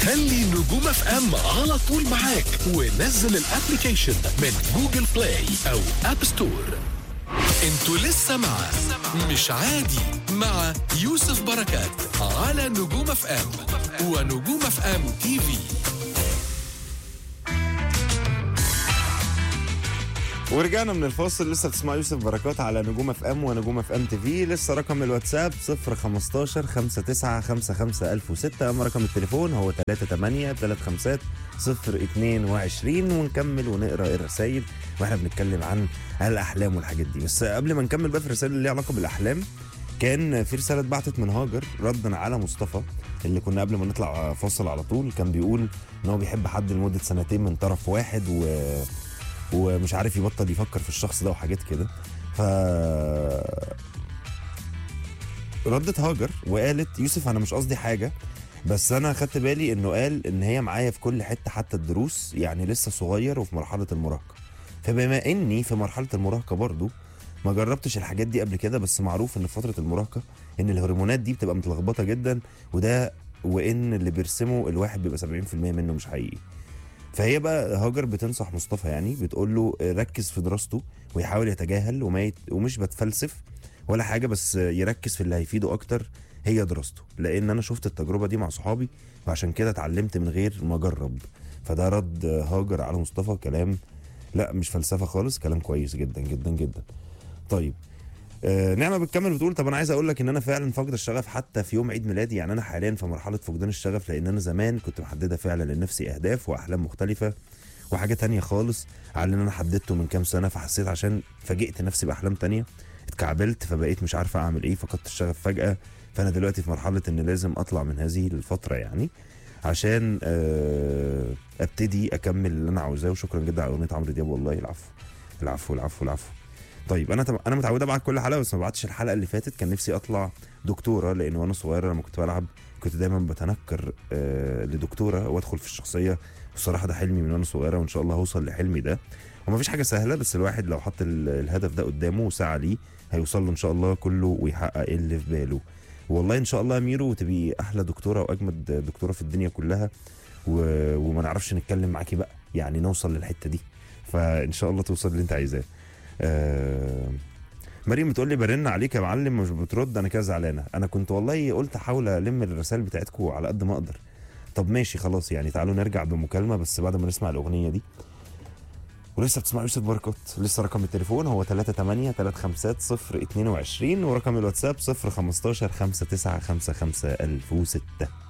خلي نجوم اف ام على طول معاك ونزل الابليكيشن من جوجل بلاي او اب ستور انتوا لسه مع مش عادي مع يوسف بركات على نجوم اف ام ونجوم اف ام تي في ورجعنا من الفاصل لسه بتسمع يوسف بركات على نجوم اف ام ونجوم اف ام تي في لسه رقم الواتساب 015 59 55 1006 اما رقم التليفون هو 38 35 022 ونكمل ونقرا الرسايل واحنا بنتكلم عن الاحلام والحاجات دي بس قبل ما نكمل بقى في الرسائل اللي ليها علاقه بالاحلام كان في رساله اتبعتت من هاجر ردا على مصطفى اللي كنا قبل ما نطلع فاصل على طول كان بيقول ان هو بيحب حد لمده سنتين من طرف واحد و ومش عارف يبطل يفكر في الشخص ده وحاجات كده ف ردت هاجر وقالت يوسف انا مش قصدي حاجه بس انا خدت بالي انه قال ان هي معايا في كل حته حتى الدروس يعني لسه صغير وفي مرحله المراهقه فبما اني في مرحله المراهقه برضو ما جربتش الحاجات دي قبل كده بس معروف ان في فتره المراهقه ان الهرمونات دي بتبقى متلخبطه جدا وده وان اللي بيرسمه الواحد بيبقى 70% منه مش حقيقي فهي بقى هاجر بتنصح مصطفى يعني بتقول له ركز في دراسته ويحاول يتجاهل وما يت... ومش بتفلسف ولا حاجه بس يركز في اللي هيفيده اكتر هي دراسته لان انا شفت التجربه دي مع صحابي وعشان كده اتعلمت من غير ما اجرب فده رد هاجر على مصطفى كلام لا مش فلسفه خالص كلام كويس جدا جدا جدا طيب آه نعمه بتكمل بتقول طب انا عايز اقول لك ان انا فعلا فاقد الشغف حتى في يوم عيد ميلادي يعني انا حاليا في مرحله فقدان الشغف لان انا زمان كنت محدده فعلا لنفسي اهداف واحلام مختلفه وحاجه تانية خالص على اللي انا حددته من كام سنه فحسيت عشان فاجئت نفسي باحلام تانية اتكعبلت فبقيت مش عارفه اعمل ايه فقدت الشغف فجاه فانا دلوقتي في مرحله ان لازم اطلع من هذه الفتره يعني عشان آه ابتدي اكمل اللي انا عاوزاه وشكرا جدا على اغنيه عمرو دياب والله العفو العفو العفو العفو طيب انا تم... انا متعود ابعت كل حلقه بس ما بعتش الحلقه اللي فاتت كان نفسي اطلع دكتوره لان وانا صغيره لما كنت بلعب كنت دايما بتنكر آه لدكتوره وادخل في الشخصيه والصراحه ده حلمي من وانا صغيره وان شاء الله هوصل لحلمي ده وما فيش حاجه سهله بس الواحد لو حط ال- الهدف ده قدامه وسعى ليه هيوصل له ان شاء الله كله ويحقق اللي في باله والله ان شاء الله يا ميرو تبقي احلى دكتوره واجمد دكتوره في الدنيا كلها و... وما نعرفش نتكلم معاكي بقى يعني نوصل للحته دي فان شاء الله توصل اللي انت عايزاه آه مريم بتقول لي برن عليك يا معلم مش بترد انا كده زعلانه انا كنت والله قلت احاول الم الرسائل بتاعتكم على قد ما اقدر طب ماشي خلاص يعني تعالوا نرجع بمكالمه بس بعد ما نسمع الاغنيه دي ولسه بتسمع يوسف بركات لسه رقم التليفون هو 38 350 022 ورقم الواتساب 015 5955 1006